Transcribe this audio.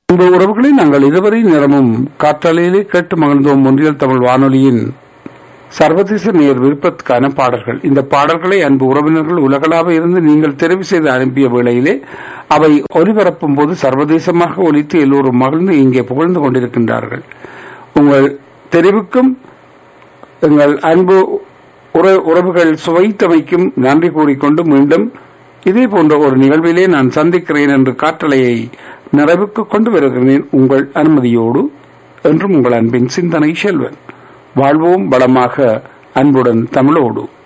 இந்த உறவுகளை நாங்கள் இதுவரை நேரமும் காற்றலையிலே கேட்டு மகிழ்ந்தோம் ஒன்றியல் தமிழ் வானொலியின் சர்வதேச நேர் விருப்பத்துக்கான பாடல்கள் இந்த பாடல்களை அன்பு உறவினர்கள் உலகளாக இருந்து நீங்கள் தெரிவு செய்து அனுப்பிய வேளையிலே அவை ஒலிபரப்பும் போது சர்வதேசமாக ஒலித்து எல்லோரும் மகிழ்ந்து இங்கே புகழ்ந்து கொண்டிருக்கின்றார்கள் உங்கள் தெரிவுக்கும் எங்கள் அன்பு உற- உறவுகள் சுவைத்தமைக்கும் நன்றி கூறிக்கொண்டு மீண்டும் இதே போன்ற ஒரு நிகழ்விலே நான் சந்திக்கிறேன் என்று காற்றலையை நிறைவுக்கு கொண்டு வருகிறேன் உங்கள் அனுமதியோடு என்றும் உங்கள் அன்பின் சிந்தனை செல்வன் வாழ்வோம் வளமாக அன்புடன் தமிழோடு